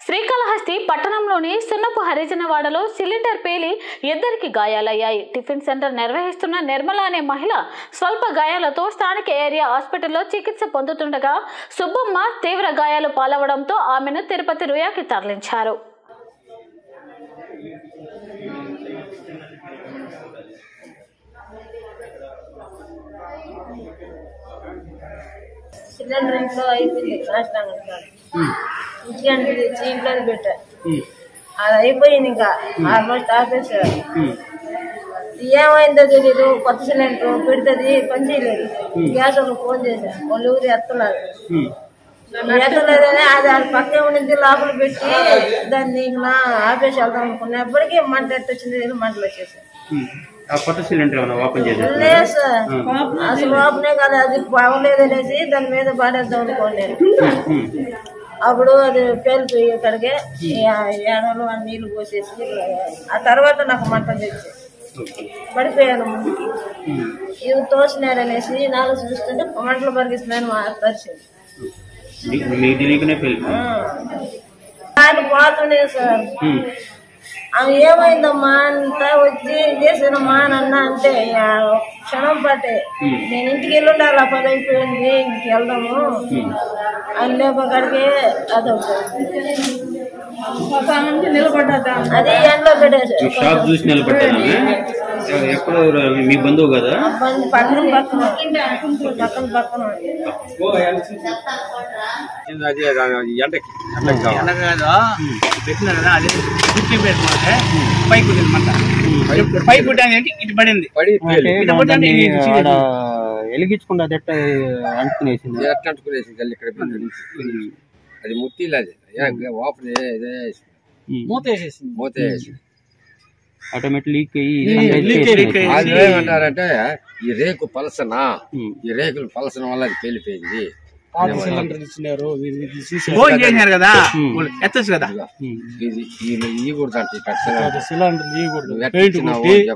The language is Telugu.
శ్రీకాళహస్తి పట్టణంలోని సున్నపు హరిజనవాడలో సిలిండర్ పేలి ఇద్దరికి గాయాలయ్యాయి టిఫిన్ సెంటర్ నిర్వహిస్తున్న నిర్మల అనే మహిళ స్వల్ప గాయాలతో స్థానిక ఏరియా హాస్పిటల్లో చికిత్స పొందుతుండగా సుబ్బమ్మ తీవ్ర గాయాలు పాలవడంతో ఆమెను తిరుపతి రుయాకి తరలించారు సిలిండర్ ఇంట్లో అయిపోయింది నాశనం ఇంటికి తెచ్చి ఇంట్లో పెట్టా అది అయిపోయింది ఇంకా ఆల్మోస్ట్ ఆపేసారు ఏమైందో తెలీదు కొత్త సిలిండర్ పెడుతుంది పని చేయలేదు గ్యాస్ వాళ్ళు ఫోన్ చేశారు వాళ్ళు ఊరు ఎత్తలేదు ఎత్తలేదని అది అది పక్కనే ఉండింది లోపల పెట్టి దాన్ని ఇంకా ఆపేసి వెళ్దాం అనుకున్నప్పటికీ మంట ఎట్ట వచ్చింది తెలియదు, మంటలు వచ్చేసాయి ఆ కొత్త సిలిండర్ ఏమైనా ఓపెన్ చేసేసి లేదు సార్ అసలు ఓపెనే కాదు అది బాగలేదు అనేసి దాని మీద పాడేద్దాం అనుకోండి నేను అప్పుడు అది పేలిపోయి ఇక్కడికి ఏడవలు ఆ నీళ్లు పోసేసి ఆ తర్వాత నాకు మంట తెచ్చి పడిపోయాను ముందుకి ఇవి తోసినారనేసి నాలుగు చూస్తుంటే మంటలు పరిగిస్తున్నాను మా పరిచింది మీ తెలియకనే పెళ్ళి ఆయన పోతుండే సార్ ఆమె ఏమైందమ్మా అంతా వచ్చి చేసినమ్మా అని అన్నా అంటే ఆ క్షణం పట్టే నేను ఇంటికి వెళ్ళి ఉండాలి ఆ పని అయిపోయింది ఇంటికి వెళ్దాము అని లేపక్కడికి అదొకటి అది ఎండలో పెట్టేసి షాప్ చూసి నిలబడ్డాను ఎక్కడో మీ బంధువు కదా బండి పక్కన పక్కన పక్కన పక్కన అది ఎండకి ఎండకి కావాలి అనగా పెట్టిన కదా అది కుర్చీ పెట్టుకుంటే పైకి ఉంటుంది మంట పైకి కుట్టానికి ఇటు పడింది పడి పేలి ఇటు కొట్టానికి ఇది ఆడ వెలిగించకుండా అది ఎట్ట అంటుకునేసింది ఎట్లా అంటుకునేసి గల్లి ఇక్కడ పెద్ద నుంచి. అది ముట్టిలు అది ఓపెన్ ఇదే మూత వేసేసింది మూత వేసి ఆటోమేటిక్ లీక్ అయ్యి లీక్ అయ్యి, లీక్ అయ్యి. వాళ్ళు ఏమంటారంటే ఈ రేకు పలసన ఈ రేకులు పలసన వల్ల అది పేలిపోయింది సిలిండర్ ఇచ్చినారు ఫోన్ చేసినారు కదా వాళ్ళు ఎత్తచ్చు కదా ఇది ఈ ఈ కూడా ఇక్కడ సిలిండర్ ఇవ్వకూడదు నువ్వు ఎట్లా ఇచ్చినావు అని